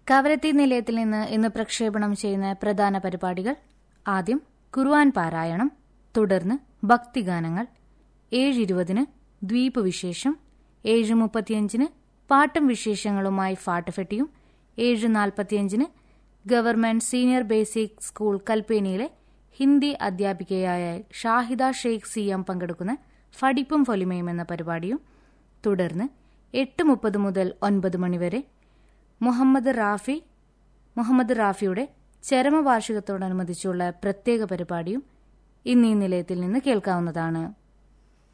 കവരത്തി നിലയത്തിൽ നിന്ന് ഇന്ന് പ്രക്ഷേപണം ചെയ്യുന്ന പ്രധാന പരിപാടികൾ ആദ്യം കുർവാൻ പാരായണം തുടർന്ന് ഭക്തിഗാനങ്ങൾ ഏഴ് ഇരുപതിന് ദ്വീപ് വിശേഷം ഏഴ് മുപ്പത്തിയഞ്ചിന് പാട്ടും വിശേഷങ്ങളുമായി ഫാട്ടുഫെട്ടിയും ഏഴ് നാൽപ്പത്തിയഞ്ചിന് ഗവൺമെന്റ് സീനിയർ ബേസിക് സ്കൂൾ കൽപ്പേനിയിലെ ഹിന്ദി അധ്യാപികയായ ഷാഹിദ ഷെയ്ഖ് സി എം പങ്കെടുക്കുന്ന ഫടിപ്പും ഫൊലിമയും എന്ന പരിപാടിയും തുടർന്ന് എട്ട് മുപ്പത് മുതൽ ഒൻപത് മണിവരെ മുഹമ്മദ് റാഫി മുഹമ്മദ് റാഫിയുടെ ചരമവാർഷികത്തോടനുബന്ധിച്ചുള്ള പ്രത്യേക പരിപാടിയും ഇന്ന് ഈ നിലയത്തിൽ നിന്ന് കേൾക്കാവുന്നതാണ്